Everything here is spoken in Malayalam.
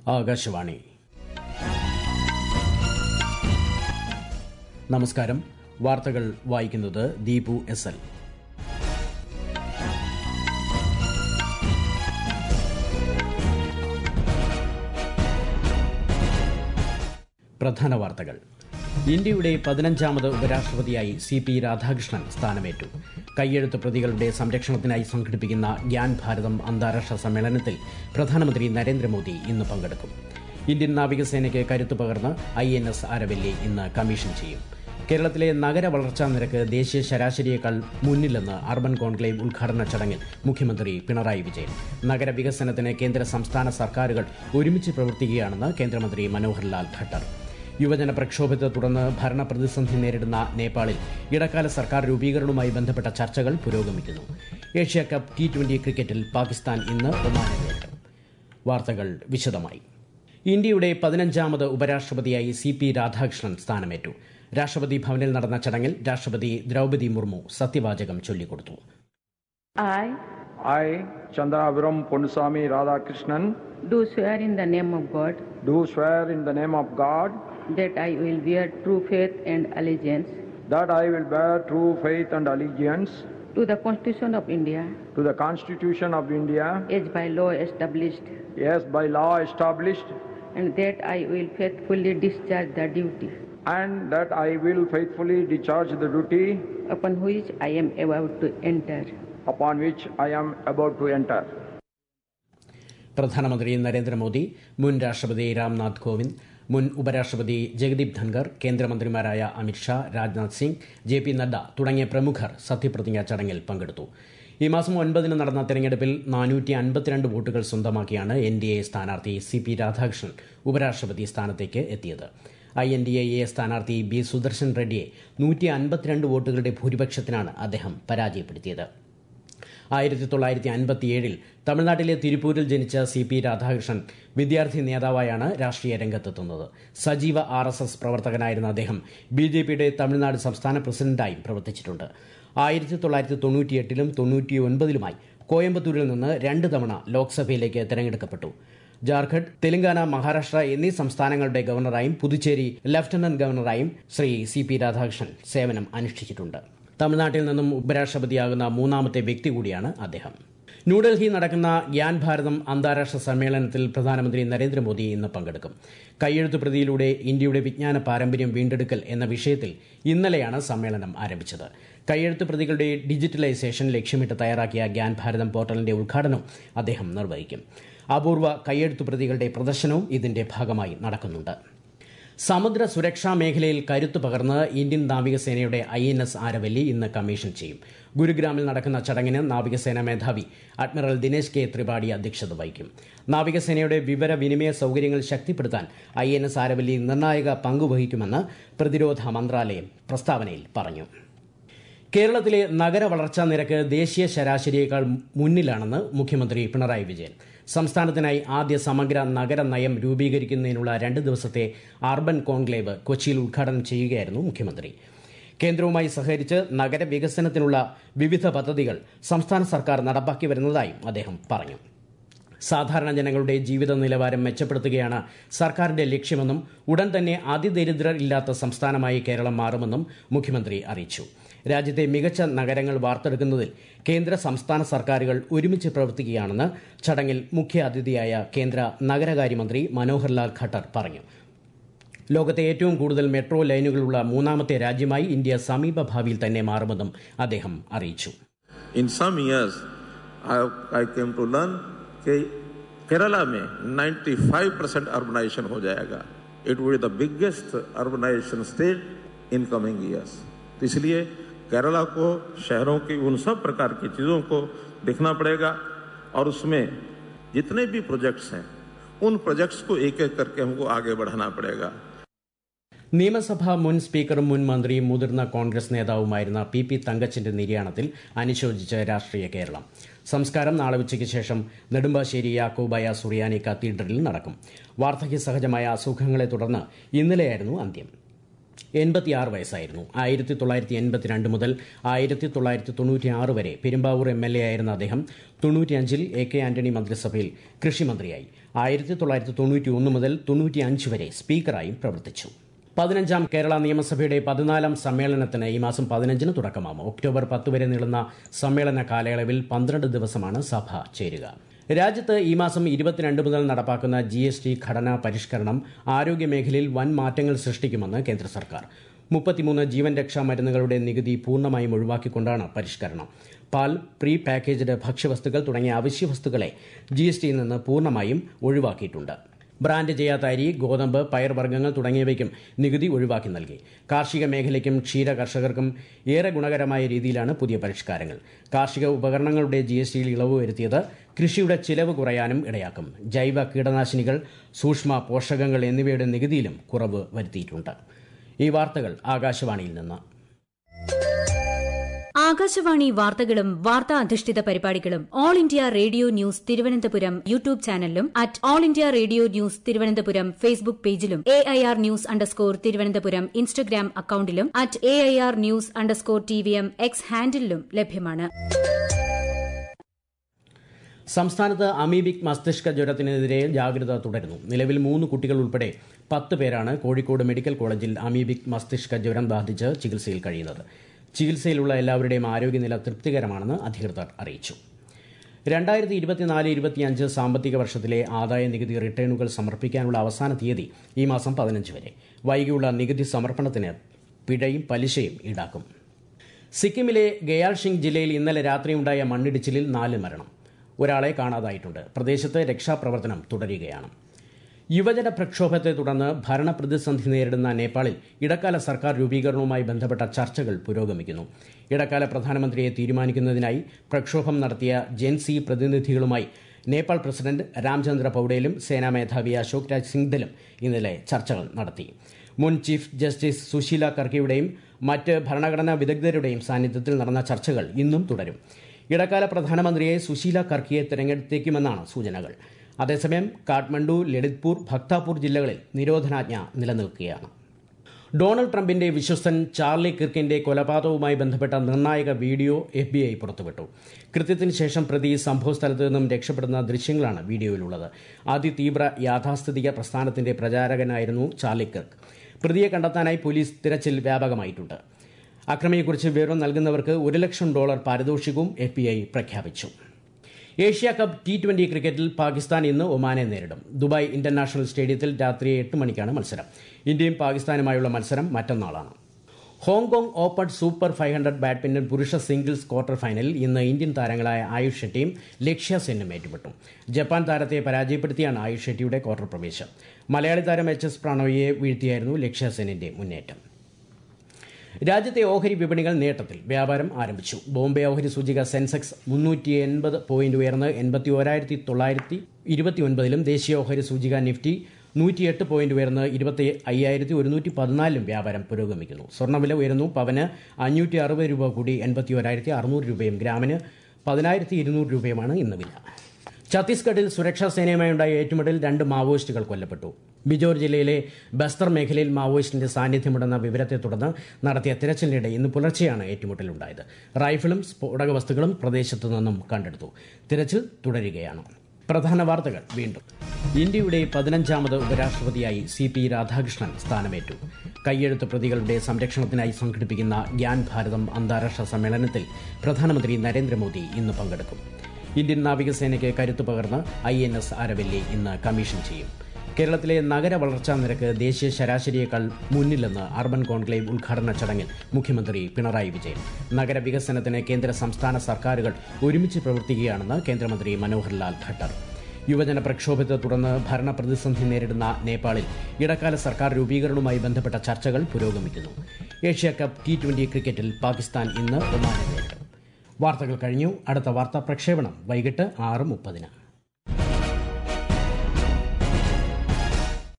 ആകാശവാണി നമസ്കാരം വാർത്തകൾ വായിക്കുന്നത് ദീപു എസ് എൽ പ്രധാന വാർത്തകൾ ഇന്ത്യയുടെ പതിനഞ്ചാമത് ഉപരാഷ്ട്രപതിയായി സി പി രാധാകൃഷ്ണൻ സ്ഥാനമേറ്റു കയ്യെഴുത്ത് പ്രതികളുടെ സംരക്ഷണത്തിനായി സംഘടിപ്പിക്കുന്ന ഗ്യാൻ ഭാരതം അന്താരാഷ്ട്ര സമ്മേളനത്തിൽ പ്രധാനമന്ത്രി നരേന്ദ്രമോദി ഇന്ന് പങ്കെടുക്കും ഇന്ത്യൻ നാവികസേനയ്ക്ക് കരുത്തു പകർന്ന് ഐ എൻ എസ് അരവല്ലി ഇന്ന് കമ്മീഷൻ ചെയ്യും കേരളത്തിലെ നഗര വളർച്ചാ നിരക്ക് ദേശീയ ശരാശരിയേക്കാൾ മുന്നിലെന്ന് അർബൻ കോൺക്ലേവ് ഉദ്ഘാടന ചടങ്ങിൽ മുഖ്യമന്ത്രി പിണറായി വിജയൻ നഗരവികസനത്തിന് കേന്ദ്ര സംസ്ഥാന സർക്കാരുകൾ ഒരുമിച്ച് പ്രവർത്തിക്കുകയാണെന്ന് കേന്ദ്രമന്ത്രി മനോഹർ ലാൽ ഖട്ടർ യുവജന പ്രക്ഷോഭത്തെ തുടർന്ന് ഭരണപ്രതിസന്ധി നേരിടുന്ന നേപ്പാളിൽ ഇടക്കാല സർക്കാർ രൂപീകരണവുമായി ബന്ധപ്പെട്ട ചർച്ചകൾ പുരോഗമിക്കുന്നു ഏഷ്യ കപ്പ് ടി ട്വന്റി ക്രിക്കറ്റിൽ പാകിസ്ഥാൻ ഇന്ന് ഒമാനെ നേരിടും വാർത്തകൾ വിശദമായി ഇന്ത്യയുടെ പതിനഞ്ചാമത് ഉപരാഷ്ട്രപതിയായി സി പി രാധാകൃഷ്ണൻ സ്ഥാനമേറ്റു രാഷ്ട്രപതി ഭവനിൽ നടന്ന ചടങ്ങിൽ രാഷ്ട്രപതി ദ്രൌപതി മുർമു സത്യവാചകം ചൊല്ലിക്കൊടുത്തു I I, Chandraviram Ponnusamy Radhakrishnan, do swear in the name of God do swear in the name of God that I will bear true faith and allegiance that I will bear true faith and allegiance to the Constitution of India to the Constitution of India as by law established as by law established and that I will faithfully discharge the duty and that I will faithfully discharge the duty upon which I am about to enter. upon which I am about to enter. പ്രധാനമന്ത്രി നരേന്ദ്രമോദി മുൻ രാഷ്ട്രപതി രാംനാഥ് കോവിന്ദ് മുൻ ഉപരാഷ്ട്രപതി ജഗദീപ് ധൻഖർ കേന്ദ്രമന്ത്രിമാരായ അമിത്ഷാ രാജ്നാഥ് സിംഗ് ജെ പി നദ്ദ തുടങ്ങിയ പ്രമുഖർ സത്യപ്രതിജ്ഞാ ചടങ്ങിൽ പങ്കെടുത്തു ഈ മാസം ഒൻപതിന് നടന്ന തെരഞ്ഞെടുപ്പിൽ നാനൂറ്റി അൻപത്തിരണ്ട് വോട്ടുകൾ സ്വന്തമാക്കിയാണ് എൻ ഡി എ സ്ഥാനാർത്ഥി സി പി രാധാകൃഷ്ണൻ ഉപരാഷ്ട്രപതി സ്ഥാനത്തേക്ക് എത്തിയത് I N D A A സ്ഥാനാർത്ഥി ബി സുദർശൻ റെഡ്ഡിയെ നൂറ്റി അൻപത്തിരണ്ട് വോട്ടുകളുടെ ഭൂരിപക്ഷത്തിനാണ് അദ്ദേഹം പരാജയപ്പെടുത്തിയത് ആയിരത്തി തൊള്ളായിരത്തി അൻപത്തിയേഴിൽ തമിഴ്നാട്ടിലെ തിരുപ്പൂരിൽ ജനിച്ച സി പി രാധാകൃഷ്ണൻ വിദ്യാർത്ഥി നേതാവായാണ് രാഷ്ട്രീയ രംഗത്തെത്തുന്നത് സജീവ ആർ എസ് എസ് പ്രവർത്തകനായിരുന്ന അദ്ദേഹം ബി ജെ പിയുടെ തമിഴ്നാട് സംസ്ഥാന പ്രസിഡന്റായും പ്രവർത്തിച്ചിട്ടുണ്ട് ആയിരത്തി തൊള്ളായിരത്തി തൊണ്ണൂറ്റിയെട്ടിലും തൊണ്ണൂറ്റിയൊൻപതിലുമായി കോയമ്പത്തൂരിൽ നിന്ന് രണ്ട് തവണ ലോക്സഭയിലേക്ക് തെരഞ്ഞെടുക്കപ്പെട്ടു ജാർഖണ്ഡ് തെലങ്കാന മഹാരാഷ്ട്ര എന്നീ സംസ്ഥാനങ്ങളുടെ ഗവർണറായും പുതുച്ചേരി ലഫ്റ്റനന്റ് ഗവർണറായും ശ്രീ സി പി രാധാകൃഷ്ണൻ സേവനം അനുഷ്ഠിച്ചിട്ടുണ്ട് തമിഴ്നാട്ടിൽ നിന്നും ഉപരാഷ്ട്രപതിയാകുന്ന മൂന്നാമത്തെ വ്യക്തി കൂടിയാണ് അദ്ദേഹം ന്യൂഡൽഹി നടക്കുന്ന ഗ്യാൻ ഭാരതം അന്താരാഷ്ട്ര സമ്മേളനത്തിൽ പ്രധാനമന്ത്രി നരേന്ദ്രമോദി ഇന്ന് പങ്കെടുക്കും കയ്യെഴുത്തു പ്രതിയിലൂടെ ഇന്ത്യയുടെ വിജ്ഞാന പാരമ്പര്യം വീണ്ടെടുക്കൽ എന്ന വിഷയത്തിൽ ഇന്നലെയാണ് സമ്മേളനം ആരംഭിച്ചത് കയ്യെഴുത്ത് പ്രതികളുടെ ഡിജിറ്റലൈസേഷൻ ലക്ഷ്യമിട്ട് തയ്യാറാക്കിയ ഗ്യാൻ ഭാരതം പോർട്ടലിന്റെ ഉദ്ഘാടനം അദ്ദേഹം നിർവഹിക്കും അപൂർവ കയ്യെഴുത്തു പ്രതികളുടെ പ്രദർശനവും ഇതിന്റെ ഭാഗമായി നടക്കുന്നുണ്ട് സമുദ്ര സുരക്ഷാ മേഖലയിൽ കരുത്തു പകർന്ന് ഇന്ത്യൻ നാവികസേനയുടെ ഐ എൻ എസ് ആരവല്ലി ഇന്ന് കമ്മീഷൻ ചെയ്യും ഗുരുഗ്രാമിൽ നടക്കുന്ന ചടങ്ങിന് നാവികസേന മേധാവി അഡ്മിറൽ ദിനേശ് കെ ത്രിപാഠി അധ്യക്ഷത വഹിക്കും നാവികസേനയുടെ വിവര വിനിമയ സൌകര്യങ്ങൾ ശക്തിപ്പെടുത്താൻ ഐ എൻ എസ് ആരവല്ലി നിർണായക പങ്കുവഹിക്കുമെന്ന് പ്രതിരോധ മന്ത്രാലയം പ്രസ്താവനയിൽ പറഞ്ഞു കേരളത്തിലെ നഗര വളർച്ചാ നിരക്ക് ദേശീയ ശരാശരിയേക്കാൾ മുന്നിലാണെന്ന് മുഖ്യമന്ത്രി പിണറായി വിജയൻ സംസ്ഥാനത്തിനായി ആദ്യ സമഗ്ര നഗര നയം രൂപീകരിക്കുന്നതിനുള്ള രണ്ട് ദിവസത്തെ അർബൻ കോൺക്ലേവ് കൊച്ചിയിൽ ഉദ്ഘാടനം ചെയ്യുകയായിരുന്നു മുഖ്യമന്ത്രി കേന്ദ്രവുമായി സഹകരിച്ച് നഗരവികസനത്തിനുള്ള വിവിധ പദ്ധതികൾ സംസ്ഥാന സർക്കാർ നടപ്പാക്കി വരുന്നതായും അദ്ദേഹം പറഞ്ഞു സാധാരണ ജനങ്ങളുടെ ജീവിത നിലവാരം മെച്ചപ്പെടുത്തുകയാണ് സർക്കാരിന്റെ ലക്ഷ്യമെന്നും ഉടൻ തന്നെ അതിദരിദ്രർ ഇല്ലാത്ത സംസ്ഥാനമായി കേരളം മാറുമെന്നും മുഖ്യമന്ത്രി അറിയിച്ചു രാജ്യത്തെ മികച്ച നഗരങ്ങൾ വാർത്തെടുക്കുന്നതിൽ കേന്ദ്ര സംസ്ഥാന സർക്കാരുകൾ ഒരുമിച്ച് പ്രവർത്തിക്കുകയാണെന്ന് ചടങ്ങിൽ മുഖ്യ അതിഥിയായ കേന്ദ്ര നഗരകാര്യമന്ത്രി മനോഹർ ലാൽ ഖട്ടർ പറഞ്ഞു ലോകത്തെ ഏറ്റവും കൂടുതൽ മെട്രോ ലൈനുകളുള്ള മൂന്നാമത്തെ രാജ്യമായി ഇന്ത്യ സമീപ ഭാവിയിൽ തന്നെ മാറുമെന്നും അദ്ദേഹം അറിയിച്ചു In some years, I, I came to learn कि केरला में 95% urbanization हो जाएगा it would the biggest urbanisation state in coming years तो इसलिए केरला को शहरों की उन सब प्रकार की चीज़ों को देखना पड़ेगा और उसमें जितने भी प्रोजेक्ट्स हैं उन प्रोजेक्ट्स को एक एक करके हमको आगे बढ़ाना पड़ेगा നിയമസഭാ മുൻ സ്പീക്കറും മുൻ മന്ത്രിയും മുതിർന്ന കോൺഗ്രസ് നേതാവുമായിരുന്ന പി പി തങ്കച്ചിന്റെ നിര്യാണത്തിൽ അനുശോചിച്ച് രാഷ്ട്രീയ കേരളം സംസ്കാരം നാളെ ഉച്ചയ്ക്ക് ശേഷം നെടുമ്പാശ്ശേരി യാക്കോബായ സുറിയാനി കത്തീഡ്രലിൽ നടക്കും വാർദ്ധക്യ സഹജമായ അസുഖങ്ങളെ തുടർന്ന് ഇന്നലെയായിരുന്നു അന്ത്യം എൺപത്തിയാറ് വയസ്സായിരുന്നു ആയിരത്തി തൊള്ളായിരത്തി എൺപത്തിരണ്ട് മുതൽ ആയിരത്തി തൊള്ളായിരത്തി തൊണ്ണൂറ്റിയാറ് വരെ പെരുമ്പാവൂർ എം എൽ എ ആയിരുന്ന അദ്ദേഹം തൊണ്ണൂറ്റിയഞ്ചിൽ എ കെ ആന്റണി മന്ത്രിസഭയിൽ കൃഷിമന്ത്രിയായി ആയിരത്തി തൊള്ളായിരത്തി തൊണ്ണൂറ്റി ഒന്ന് മുതൽ തൊണ്ണൂറ്റിയഞ്ച് വരെ സ്പീക്കറായും പ്രവർത്തിച്ചു പതിനഞ്ചാം കേരള നിയമസഭയുടെ പതിനാലാം സമ്മേളനത്തിന് ഈ മാസം പതിനഞ്ചിന് തുടക്കമാകും ഒക്ടോബർ പത്ത് വരെ നീളുന്ന സമ്മേളന കാലയളവിൽ പന്ത്രണ്ട് ദിവസമാണ് സഭ ചേരുക രാജ്യത്ത് ഈ മാസം ഇരുപത്തിരണ്ട് മുതൽ നടപ്പാക്കുന്ന ജി എസ് ടി ഘടനാ പരിഷ്കരണം ആരോഗ്യമേഖലയിൽ വൻ മാറ്റങ്ങൾ സൃഷ്ടിക്കുമെന്ന് കേന്ദ്ര സർക്കാർ മുപ്പത്തിമൂന്ന് ജീവൻ രക്ഷാ മരുന്നുകളുടെ നികുതി പൂർണ്ണമായും ഒഴിവാക്കിക്കൊണ്ടാണ് പരിഷ്കരണം പാൽ പ്രീ പാക്കേജ്ഡ് ഭക്ഷ്യവസ്തുക്കൾ തുടങ്ങിയ അവശ്യ വസ്തുക്കളെ ജി എസ് ടിയിൽ നിന്ന് പൂർണ്ണമായും ഒഴിവാക്കിയിട്ടുണ്ട് ബ്രാൻഡ് ചെയ്യാത്ത അരി ഗോതമ്പ് പയർവർഗ്ഗങ്ങൾ തുടങ്ങിയവയ്ക്കും നികുതി ഒഴിവാക്കി നൽകി കാർഷിക മേഖലയ്ക്കും ക്ഷീര കർഷകർക്കും ഏറെ ഗുണകരമായ രീതിയിലാണ് പുതിയ പരിഷ്കാരങ്ങൾ കാർഷിക ഉപകരണങ്ങളുടെ ജി എസ് ടിയിൽ ഇളവ് വരുത്തിയത് കൃഷിയുടെ ചിലവ് കുറയാനും ഇടയാക്കും ജൈവ കീടനാശിനികൾ സൂക്ഷ്മ പോഷകങ്ങൾ എന്നിവയുടെ നികുതിയിലും കുറവ് വരുത്തിയിട്ടുണ്ട് ഈ വാർത്തകൾ ആകാശവാണിയിൽ നിന്ന് ആകാശവാണി വാർത്തകളും വാർത്താ അധിഷ്ഠിത പരിപാടികളും All India Radio news Thiruvananthapuram YouTube ചാനലിലും at All India Radio news Thiruvananthapuram Facebook പേജിലും A I R news underscore Thiruvananthapuram Instagram അക്കൌണ്ടിലും at A I R news underscore T V M X ഹാൻഡിലും ലഭ്യമാണ് സംസ്ഥാനത്ത് അമീബിക് മസ്തിഷ്ക ജ്വരത്തിനെതിരെ ജാഗ്രത തുടരുന്നു നിലവിൽ മൂന്ന് കുട്ടികൾ ഉൾപ്പെടെ പത്ത് പേരാണ് കോഴിക്കോട് മെഡിക്കൽ കോളേജിൽ അമീബിക് മസ്തിഷ്ക ജ്വരം ബാധിച്ച് ചികിത്സയിൽ കഴിയുന്നത് ചികിത്സയിലുള്ള എല്ലാവരുടെയും ആരോഗ്യനില തൃപ്തികരമാണെന്ന് അധികൃതർ അറിയിച്ചു രണ്ടായിരത്തി ഇരുപത്തിനാല് ഇരുപത്തിയഞ്ച് സാമ്പത്തിക വർഷത്തിലെ ആദായ നികുതി റിട്ടേണുകൾ സമർപ്പിക്കാനുള്ള അവസാന തീയതി ഈ മാസം പതിനഞ്ച് വരെ വൈകിയുള്ള നികുതി സമർപ്പണത്തിന് പിഴയും പലിശയും ഈടാക്കും സിക്കിമിലെ ഗയാൽഷിംഗ് ജില്ലയിൽ ഇന്നലെ രാത്രിയുണ്ടായ മണ്ണിടിച്ചിലിൽ നാല് മരണം ഒരാളെ കാണാതായിട്ടുണ്ട് പ്രദേശത്ത് രക്ഷാപ്രവർത്തനം തുടരുകയാണ് യുവജന പ്രക്ഷോഭത്തെ തുടർന്ന് ഭരണപ്രതിസന്ധി നേരിടുന്ന നേപ്പാളിൽ ഇടക്കാല സർക്കാർ രൂപീകരണവുമായി ബന്ധപ്പെട്ട ചർച്ചകൾ പുരോഗമിക്കുന്നു ഇടക്കാല പ്രധാനമന്ത്രിയെ തീരുമാനിക്കുന്നതിനായി പ്രക്ഷോഭം നടത്തിയ ജെൻസി പ്രതിനിധികളുമായി നേപ്പാൾ പ്രസിഡന്റ് രാംചന്ദ്ര പൌഡേലും സേനാ മേധാവി അശോക് രാജ് സിംഗ്ദലും ഇന്നലെ ചർച്ചകൾ നടത്തി മുൻ ചീഫ് ജസ്റ്റിസ് സുശീല കർക്കിയുടെയും മറ്റ് ഭരണഘടനാ വിദഗ്ധരുടെയും സാന്നിധ്യത്തിൽ നടന്ന ചർച്ചകൾ ഇന്നും തുടരും ഇടക്കാല പ്രധാനമന്ത്രിയെ സുശീല കർക്കിയെ തിരഞ്ഞെടുത്തേക്കുമെന്നാണ് സൂചനകൾ അതേസമയം കാഠ്മണ്ഡു ലളിത്പൂർ ഭക്താപൂർ ജില്ലകളിൽ നിരോധനാജ്ഞ നിലനിൽക്കുകയാണ് ഡൊണാൾഡ് ട്രംപിന്റെ വിശ്വസ്തൻ ചാർലി കിർക്കിന്റെ കൊലപാതകവുമായി ബന്ധപ്പെട്ട നിർണായക വീഡിയോ എഫ് ബി ഐ പുറത്തുവിട്ടു കൃത്യത്തിന് ശേഷം പ്രതി സംഭവസ്ഥലത്ത് നിന്നും രക്ഷപ്പെടുന്ന ദൃശ്യങ്ങളാണ് വീഡിയോയിലുള്ളത് അതിതീവ്ര യാഥാസ്ഥിതിക പ്രസ്ഥാനത്തിന്റെ പ്രചാരകനായിരുന്നു ചാർലി കിർക്ക് പ്രതിയെ കണ്ടെത്താനായി പോലീസ് തിരച്ചിൽ വ്യാപകമായിട്ടുണ്ട് അക്രമിയെക്കുറിച്ച് വിവരം നൽകുന്നവർക്ക് ഒരു ലക്ഷം ഡോളർ പാരിതോഷികവും എഫ് ബി ഐ പ്രഖ്യാപിച്ചു ഏഷ്യ കപ്പ് ടി ട്വന്റി ക്രിക്കറ്റിൽ പാകിസ്ഥാൻ ഇന്ന് ഒമാനെ നേരിടും ദുബായ് ഇന്റർനാഷണൽ സ്റ്റേഡിയത്തിൽ രാത്രി എട്ട് മണിക്കാണ് മത്സരം ഇന്ത്യയും പാകിസ്ഥാനുമായുള്ള മത്സരം മറ്റന്നാളാണ് Hong Kong open super five hundred badminton പുരുഷ സിംഗിൾസ് ക്വാർട്ടർ ഫൈനലിൽ ഇന്ന് ഇന്ത്യൻ താരങ്ങളായ ആയുഷ് ഷെട്ടിയും ലക്ഷ്യ സെന്നും ഏറ്റുമുട്ടും ജപ്പാൻ താരത്തെ പരാജയപ്പെടുത്തിയാണ് ആയുഷ് ഷെട്ടിയുടെ ക്വാർട്ടർ പ്രവേശം മലയാളി താരം എച്ച് എസ് പ്രണോയിയെ വീഴ്ത്തിയായിരുന്നു ലക്ഷ്യ സെന്നിന്റെ മുന്നേറ്റം രാജ്യത്തെ ഓഹരി വിപണികൾ നേട്ടത്തിൽ വ്യാപാരം ആരംഭിച്ചു ബോംബെ ഓഹരി സൂചിക സെൻസെക്സ് മുന്നൂറ്റി എൺപത് പോയിന്റ് ഉയർന്ന് എൺപത്തി ഒരായിരത്തി തൊള്ളായിരത്തി ഇരുപത്തിയൊൻപതിലും ദേശീയ ഓഹരി സൂചിക നിഫ്റ്റി നൂറ്റിയെട്ട് പോയിന്റ് ഉയർന്ന് ഇരുപത്തി അയ്യായിരത്തി ഒരുന്നൂറ്റി പതിനാലിലും വ്യാപാരം പുരോഗമിക്കുന്നു സ്വർണ്ണവില ഉയർന്നു പവന് അഞ്ഞൂറ്റി അറുപത് രൂപ കൂടി എൺപത്തി ഒരായിരത്തി അറുന്നൂറ് രൂപയും ഗ്രാമിന് പതിനായിരത്തി ഇരുന്നൂറ് രൂപയുമാണ് ഇന്ന് വില ഛത്തീസ്ഗഡിൽ സുരക്ഷാ സേനയുമായുണ്ടായ ഏറ്റുമുട്ടലിൽ രണ്ട് മാവോയിസ്റ്റുകൾ കൊല്ലപ്പെട്ടു ബിജോർ ജില്ലയിലെ ബസ്തർ മേഖലയിൽ മാവോയിസ്റ്റിന്റെ സാന്നിധ്യമുണ്ടെന്ന വിവരത്തെ തുടർന്ന് നടത്തിയ തിരച്ചിലിനിടെ ഇന്ന് പുലർച്ചെയാണ് ഏറ്റുമുട്ടലുണ്ടായത് റൈഫിളും സ്ഫോടക വസ്തുക്കളും പ്രദേശത്തു നിന്നും കണ്ടെടുത്തു തിരച്ചിൽ തുടരുകയാണ് പ്രധാന വാർത്തകൾ വീണ്ടും ഇന്ത്യയുടെ പതിനഞ്ചാമത് ഉപരാഷ്ട്രപതിയായി സി പി രാധാകൃഷ്ണൻ സ്ഥാനമേറ്റു കയ്യെഴുത്ത് പ്രതികളുടെ സംരക്ഷണത്തിനായി സംഘടിപ്പിക്കുന്ന ഗ്യാൻ ഭാരതം അന്താരാഷ്ട്ര സമ്മേളനത്തിൽ പ്രധാനമന്ത്രി നരേന്ദ്രമോദി ഇന്ന് പങ്കെടുക്കും ഇന്ത്യൻ നാവികസേനയ്ക്ക് കരുത്തു പകർന്ന് ഐ എൻ എസ് അരവല്ലി ഇന്ന് കമ്മീഷൻ ചെയ്യും കേരളത്തിലെ നഗര വളർച്ചാ നിരക്ക് ദേശീയ ശരാശരിയേക്കാൾ മുന്നിലെന്ന് അർബൻ കോൺക്ലേവ് ഉദ്ഘാടന ചടങ്ങിൽ മുഖ്യമന്ത്രി പിണറായി വിജയൻ നഗരവികസനത്തിന് കേന്ദ്ര സംസ്ഥാന സർക്കാരുകൾ ഒരുമിച്ച് പ്രവർത്തിക്കുകയാണെന്ന് കേന്ദ്രമന്ത്രി മനോഹർ ലാൽ ഖട്ടർ യുവജന പ്രക്ഷോഭത്തെ തുടർന്ന് ഭരണപ്രതിസന്ധി നേരിടുന്ന നേപ്പാളിൽ ഇടക്കാല സർക്കാർ രൂപീകരണവുമായി ബന്ധപ്പെട്ട ചർച്ചകൾ പുരോഗമിക്കുന്നു ഏഷ്യ കപ്പ് ടി ട്വന്റി ക്രിക്കറ്റിൽ പാകിസ്ഥാൻ ഇന്ന് ഒമാനെ നേരിടും വാർത്തകൾ കഴിഞ്ഞു അടുത്ത വാർത്താ പ്രക്ഷേപണം വൈകിട്ട് ആറ് മുപ്പതിന്